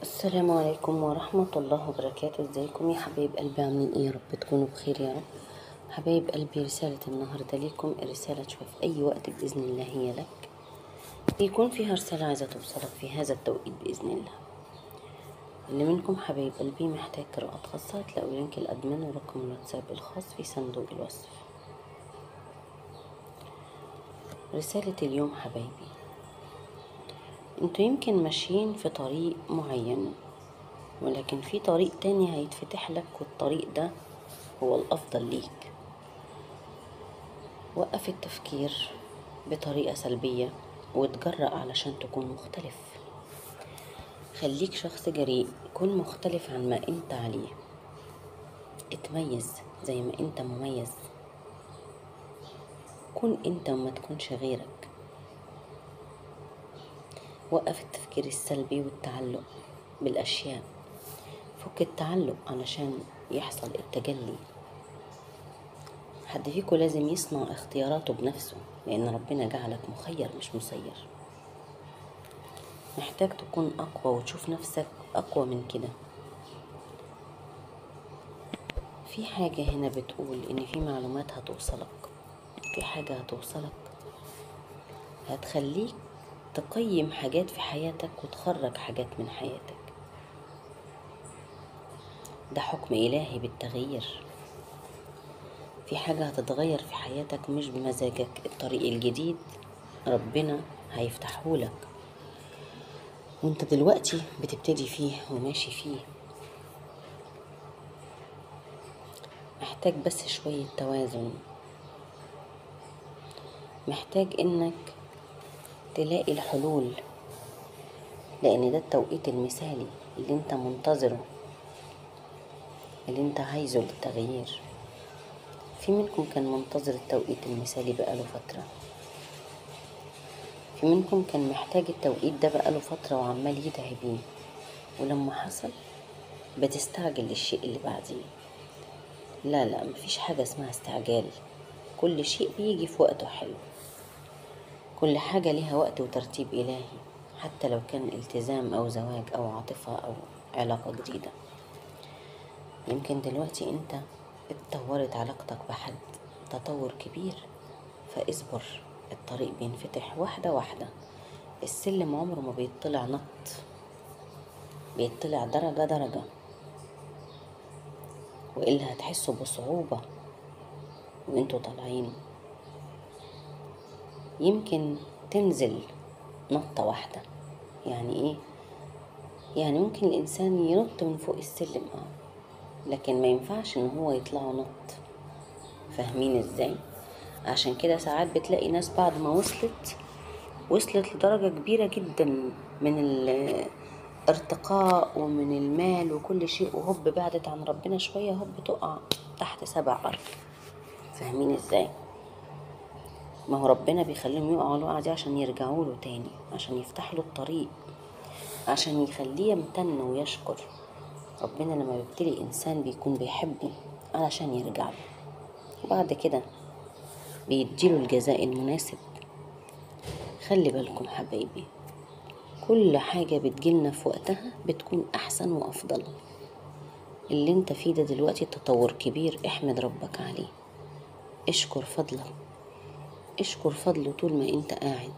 السلام عليكم ورحمة الله وبركاته ازيكم يا حبايب قلبي عاملين ايه يا رب تكونوا بخير يا رب حبايب قلبي رسالة النهاردة ليكم رسالة تشوف في أي وقت بإذن الله هي لك يكون فيها رسالة عايزة توصلك في هذا التوقيت بإذن الله اللي منكم حبايب قلبي محتاج قراءة خاصة هتلاقوا لينك الأدمن ورقم الواتساب الخاص في صندوق الوصف رسالة اليوم حبايبي انتوا يمكن ماشيين في طريق معين ولكن في طريق تاني هيتفتح لك والطريق ده هو الأفضل ليك وقف التفكير بطريقة سلبية وتجرأ علشان تكون مختلف خليك شخص جريء كن مختلف عن ما انت عليه اتميز زي ما انت مميز كن انت وما تكونش غيرك وقف التفكير السلبي والتعلق بالأشياء فك التعلق علشان يحصل التجلي حد فيكم لازم يصنع اختياراته بنفسه لأن ربنا جعلك مخير مش مسير محتاج تكون أقوى وتشوف نفسك أقوى من كده في حاجة هنا بتقول إن في معلومات هتوصلك في حاجة هتوصلك هتخليك تقيم حاجات في حياتك وتخرج حاجات من حياتك ده حكم إلهي بالتغيير في حاجة هتتغير في حياتك مش بمزاجك الطريق الجديد ربنا هيفتحهولك وانت دلوقتي بتبتدي فيه وماشي فيه محتاج بس شوية توازن محتاج انك تلاقي الحلول لان ده التوقيت المثالي اللي انت منتظره اللي انت عايزه للتغيير في منكم كان منتظر التوقيت المثالي بقاله فترة في منكم كان محتاج التوقيت ده بقاله فترة وعمال يدعي بيه ولما حصل بتستعجل للشيء اللي بعديه لا لا مفيش حاجة اسمها استعجال كل شيء بيجي في وقته حلو كل حاجة ليها وقت وترتيب إلهي حتى لو كان التزام أو زواج أو عاطفة أو علاقة جديدة يمكن دلوقتي أنت اتطورت علاقتك بحد تطور كبير فاصبر الطريق بينفتح واحدة واحدة السلم عمره ما بيطلع نط بيطلع درجة درجة وإلا هتحسوا بصعوبة وانتوا طالعين يمكن تنزل نطة واحدة يعني ايه يعني ممكن الإنسان ينط من فوق السلم اه لكن ما ينفعش ان هو يطلعوا نط فاهمين ازاي عشان كده ساعات بتلاقي ناس بعد ما وصلت وصلت لدرجة كبيرة جدا من الارتقاء ومن المال وكل شيء وهوب بعدت عن ربنا شوية هوب تقع تحت سبع أرض فاهمين ازاي ما هو ربنا بيخليهم يقعوا الوقعة دي عشان يرجعوا له تاني عشان يفتح له الطريق عشان يخليه يمتن ويشكر ربنا لما بيبتلي إنسان بيكون بيحبه علشان يرجع له وبعد كده بيديله الجزاء المناسب خلي بالكم حبايبي كل حاجة بتجيلنا في وقتها بتكون أحسن وأفضل اللي انت فيه ده دلوقتي تطور كبير احمد ربك عليه اشكر فضله اشكر فضله طول ما انت قاعد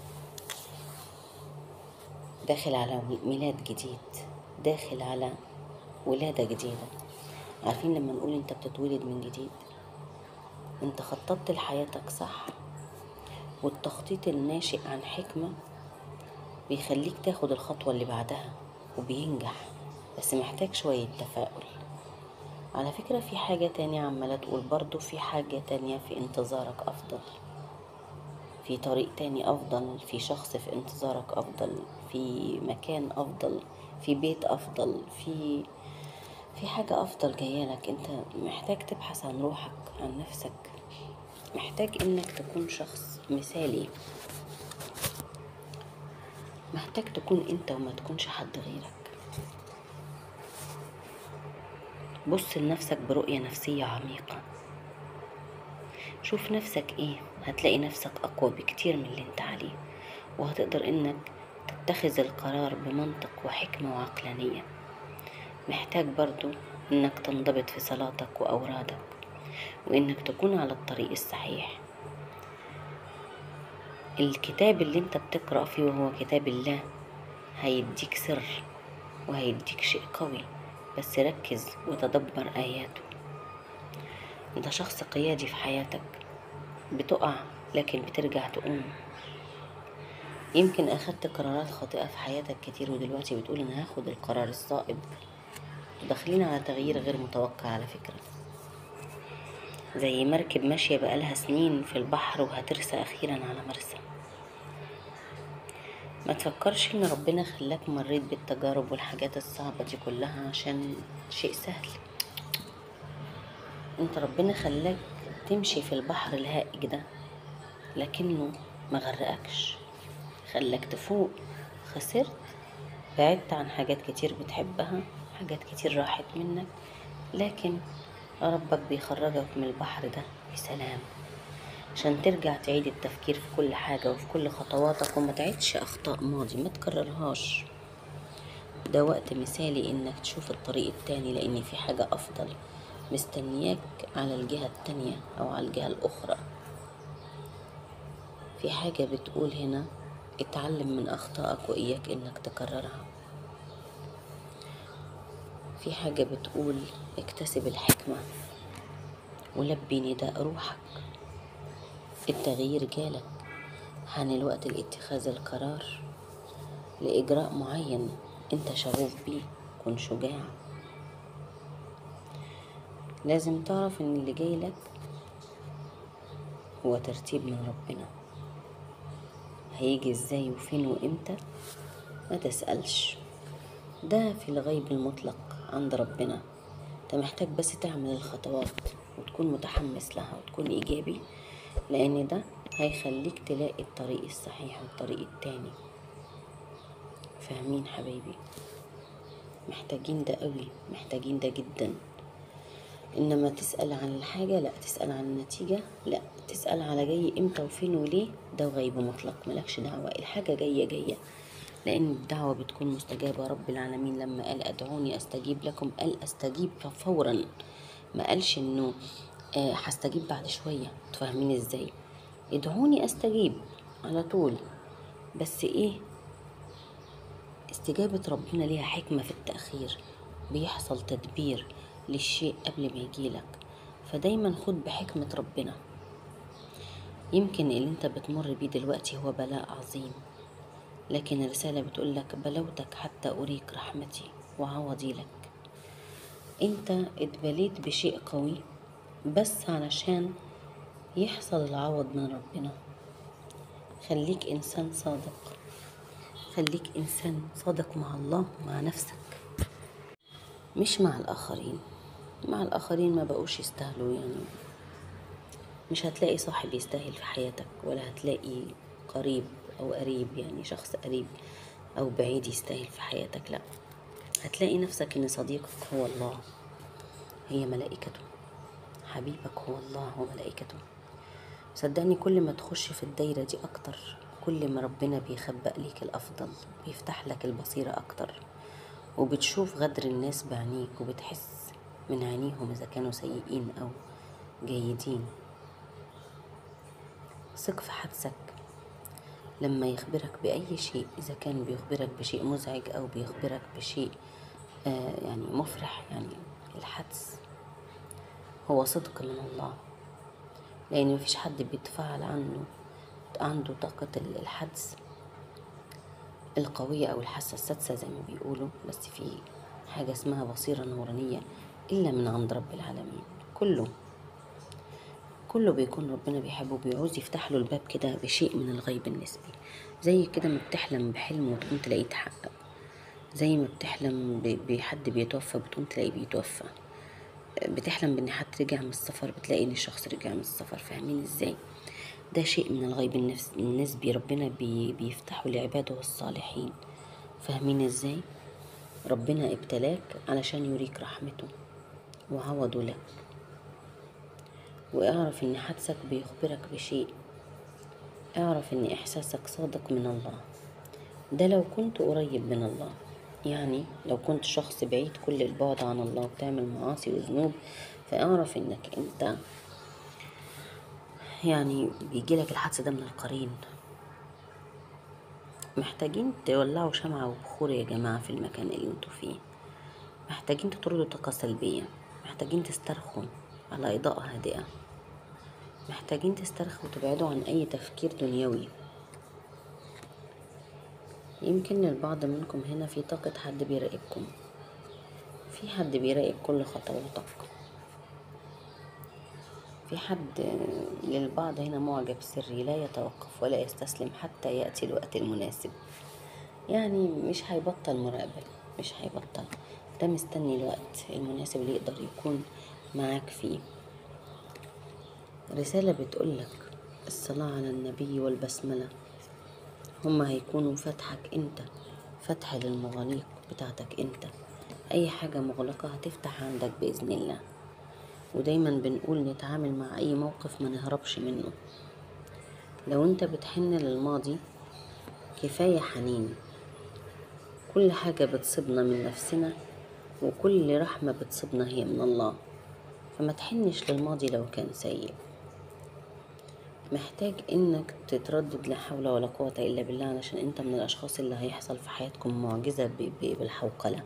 داخل على ميلاد جديد داخل على ولادة جديدة عارفين لما نقول انت بتتولد من جديد انت خططت لحياتك صح والتخطيط الناشئ عن حكمة بيخليك تاخد الخطوة اللي بعدها وبينجح بس محتاج شوية تفاؤل على فكرة في حاجة تانية عمالة تقول برضو في حاجة تانية في انتظارك أفضل في طريق تاني أفضل في شخص في انتظارك أفضل في مكان أفضل في بيت أفضل في في حاجة أفضل جايالك أنت محتاج تبحث عن روحك عن نفسك محتاج إنك تكون شخص مثالي محتاج تكون أنت وما تكونش حد غيرك بص لنفسك برؤية نفسية عميقة شوف نفسك ايه هتلاقي نفسك أقوى بكتير من اللي انت عليه وهتقدر انك تتخذ القرار بمنطق وحكمة وعقلانية محتاج برضو انك تنضبط في صلاتك واورادك وانك تكون على الطريق الصحيح الكتاب اللي انت بتقرأ فيه وهو كتاب الله هيديك سر وهيديك شيء قوي بس ركز وتدبر آياته انت شخص قيادي في حياتك بتقع لكن بترجع تقوم يمكن أخدت قرارات خاطئة في حياتك كتير ودلوقتي بتقول أنا هاخد القرار الصائب وداخلين على تغيير غير متوقع على فكرة زي مركب ماشية بقالها سنين في البحر وهترسى أخيرا على مرسى ما تفكرش ان ربنا خلاك مريت بالتجارب والحاجات الصعبة دي كلها عشان شيء سهل انت ربنا خلاك تمشي في البحر الهائج ده لكنه ما غرقكش خلاك تفوق خسرت بعدت عن حاجات كتير بتحبها حاجات كتير راحت منك لكن ربك بيخرجك من البحر ده بسلام عشان ترجع تعيد التفكير في كل حاجة وفي كل خطواتك وما تعيدش أخطاء ماضي ما تكررهاش ده وقت مثالي إنك تشوف الطريق التاني لأن في حاجة أفضل مستنياك على الجهة التانية أو على الجهة الأخرى في حاجة بتقول هنا اتعلم من أخطائك وإياك إنك تكررها في حاجة بتقول اكتسب الحكمة ولبي نداء روحك التغيير جالك حان الوقت لاتخاذ القرار لإجراء معين انت شغوف بيه كن شجاع لازم تعرف ان اللي جاي لك هو ترتيب من ربنا هيجي ازاي وفين وامتى ما تسألش ده في الغيب المطلق عند ربنا انت محتاج بس تعمل الخطوات وتكون متحمس لها وتكون ايجابي لان ده هيخليك تلاقي الطريق الصحيح والطريق التاني فاهمين حبايبي محتاجين ده قوي محتاجين ده جدا انما تسأل عن الحاجة لا تسأل عن النتيجة لا تسأل على جاي امتى وفين وليه ده غيب مطلق ملكش دعوة الحاجة جاية جاية لأن الدعوة بتكون مستجابة رب العالمين لما قال أدعوني أستجيب لكم قال أستجيب فورا ما قالش إنه آه، هستجيب بعد شوية تفهمين إزاي ادعوني أستجيب على طول بس إيه استجابة ربنا ليها حكمة في التأخير بيحصل تدبير للشيء قبل ما يجيلك فدايما خد بحكمة ربنا يمكن اللي انت بتمر بيه دلوقتي هو بلاء عظيم لكن الرسالة بتقولك بلوتك حتى أريك رحمتي وعوضي لك انت اتبليت بشيء قوي بس علشان يحصل العوض من ربنا خليك إنسان صادق خليك إنسان صادق مع الله ومع نفسك مش مع الآخرين مع الآخرين ما بقوش يستاهلوا يعني مش هتلاقي صاحب يستاهل في حياتك ولا هتلاقي قريب أو قريب يعني شخص قريب أو بعيد يستاهل في حياتك لا هتلاقي نفسك إن صديقك هو الله هي ملائكته حبيبك هو الله وملائكته صدقني كل ما تخش في الدايرة دي أكتر كل ما ربنا بيخبأ ليك الأفضل بيفتح لك البصيرة أكتر وبتشوف غدر الناس بعينيك وبتحس من عينيهم إذا كانوا سيئين أو جيدين ثق في حدسك لما يخبرك بأي شيء إذا كان بيخبرك بشيء مزعج أو بيخبرك بشيء آه يعني مفرح يعني الحدس هو صدق من الله لأن مفيش حد بيتفاعل عنه عنده طاقة الحدس القوية أو الحاسة السادسة زي ما بيقولوا بس في حاجة اسمها بصيرة نورانية إلا من عند رب العالمين كله كله بيكون ربنا بيحبه بيعوز يفتح له الباب كده بشيء من الغيب النسبي زي كده ما بتحلم بحلم وتقوم تلاقيه اتحقق زي ما بتحلم ب- بحد بيتوفى بتقوم تلاقيه بيتوفى بتحلم بان حد رجع من السفر بتلاقي ان الشخص رجع من السفر فاهمين ازاي ده شيء من الغيب النفس النسبي ربنا بي بيفتحه لعباده الصالحين فاهمين ازاي ربنا ابتلاك علشان يريك رحمته وعوضه لك واعرف ان حدسك بيخبرك بشيء اعرف ان احساسك صادق من الله ده لو كنت قريب من الله يعني لو كنت شخص بعيد كل البعد عن الله وبتعمل معاصي وذنوب فاعرف انك انت يعني بيجيلك الحدث ده من القرين محتاجين تولعوا شمعة وبخور يا جماعة في المكان اللي انتوا فيه محتاجين تطردوا طاقة سلبية محتاجين تسترخوا على إضاءة هادئة محتاجين تسترخوا وتبعدوا عن أي تفكير دنيوي يمكن للبعض منكم هنا في طاقة حد بيراقبكم في حد بيراقب كل خطواتك في حد للبعض هنا معجب سري لا يتوقف ولا يستسلم حتى يأتي الوقت المناسب يعني مش هيبطل مراقبة مش هيبطل ده مستني الوقت المناسب اللي يقدر يكون معاك فيه رسالة بتقولك الصلاة على النبي والبسملة هما هيكونوا فتحك انت فتح للمغاليق بتاعتك انت اي حاجة مغلقة هتفتح عندك بإذن الله ودايما بنقول نتعامل مع اي موقف ما نهربش منه لو انت بتحن للماضي كفاية حنين كل حاجة بتصيبنا من نفسنا وكل رحمة بتصيبنا هي من الله فما تحنش للماضي لو كان سيء محتاج انك تتردد لا حول ولا قوة الا بالله علشان انت من الاشخاص اللي هيحصل في حياتكم معجزة ب- ب- بالحوقلة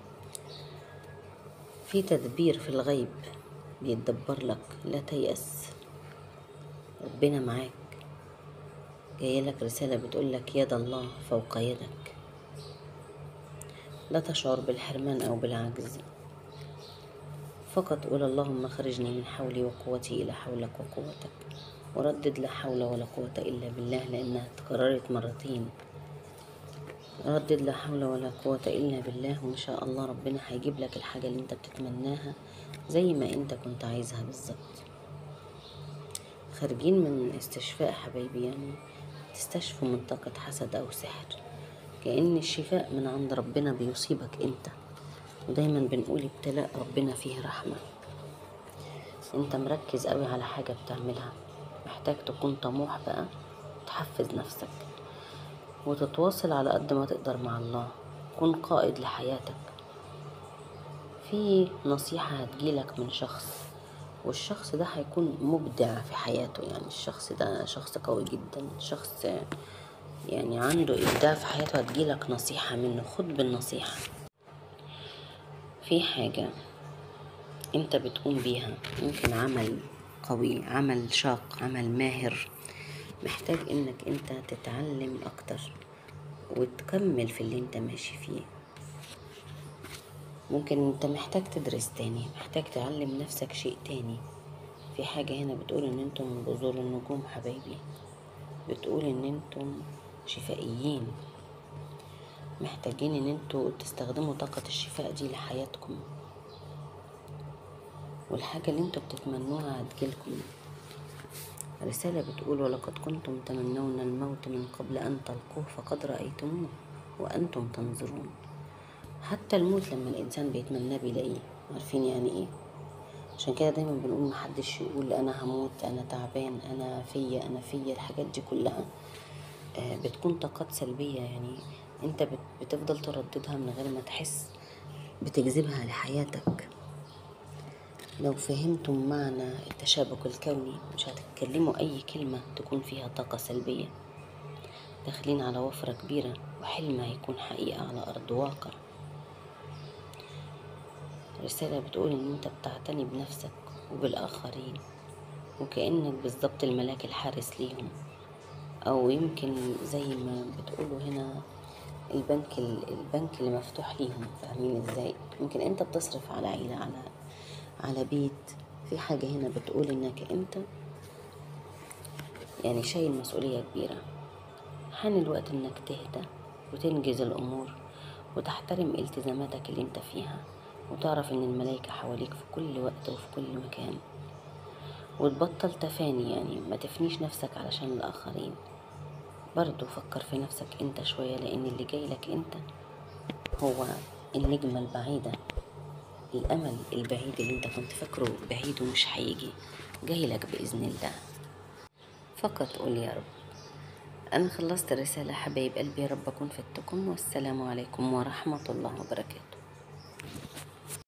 في تدبير في الغيب بيتدبر لك لا تيأس ربنا معاك جايلك رسالة بتقولك يد الله فوق يدك لا تشعر بالحرمان أو بالعجز فقط قول اللهم خرجني من حولي وقوتي إلى حولك وقوتك وردد لا حول ولا قوة إلا بالله لأنها اتكررت مرتين ردد لا حول ولا قوة إلا بالله وإن شاء الله ربنا هيجيب لك الحاجة اللي انت بتتمناها زي ما انت كنت عايزها بالظبط خارجين من استشفاء حبايبي يعني تستشفوا من طاقة حسد أو سحر كأن الشفاء من عند ربنا بيصيبك انت ودايما بنقول ابتلاء ربنا فيه رحمة انت مركز قوي على حاجة بتعملها محتاج تكون طموح بقى تحفز نفسك وتتواصل على قد ما تقدر مع الله كن قائد لحياتك في نصيحة هتجيلك من شخص والشخص ده هيكون مبدع في حياته يعني الشخص ده شخص قوي جدا شخص يعني عنده إبداع في حياته هتجيلك نصيحة منه خد بالنصيحة في حاجة انت بتقوم بيها ممكن عمل قوي عمل شاق عمل ماهر محتاج انك انت تتعلم اكتر وتكمل في اللي انت ماشي فيه ممكن انت محتاج تدرس تاني محتاج تعلم نفسك شيء تاني في حاجة هنا بتقول ان انتم من بذور النجوم حبايبي بتقول ان انتم شفائيين محتاجين ان انتوا تستخدموا طاقة الشفاء دي لحياتكم والحاجة اللي انتوا بتتمنوها هتجيلكم رسالة بتقول ولقد كنتم تمنون الموت من قبل أن تلقوه فقد رأيتموه وأنتم تنظرون حتى الموت لما الإنسان بيتمناه بيلاقيه عارفين يعني إيه عشان كده دايما بنقول محدش يقول أنا هموت أنا تعبان أنا فيا أنا فيا الحاجات دي كلها آه، بتكون طاقات سلبية يعني انت بت- بتفضل ترددها من غير ما تحس بتجذبها لحياتك لو فهمتم معنى التشابك الكوني مش هتتكلموا أي كلمة تكون فيها طاقة سلبية داخلين على وفرة كبيرة وحلم هيكون حقيقة على أرض واقع رسالة بتقول إن أنت بتعتني بنفسك وبالآخرين وكأنك بالظبط الملاك الحارس ليهم أو يمكن زي ما بتقولوا هنا البنك البنك اللي مفتوح ليهم فاهمين ازاي يمكن انت بتصرف على عيلة على على بيت في حاجة هنا بتقول انك انت يعني شايل مسؤولية كبيرة حان الوقت انك تهدى وتنجز الامور وتحترم التزاماتك اللي انت فيها وتعرف ان الملايكة حواليك في كل وقت وفي كل مكان وتبطل تفاني يعني ما تفنيش نفسك علشان الآخرين برضو فكر في نفسك انت شوية لأن اللي جاي لك انت هو النجمة البعيدة الأمل البعيد اللي انت كنت فاكره بعيد ومش هيجي جاي لك بإذن الله فقط قول يا رب أنا خلصت الرسالة حبايب قلبي يا رب أكون فدتكم والسلام عليكم ورحمة الله وبركاته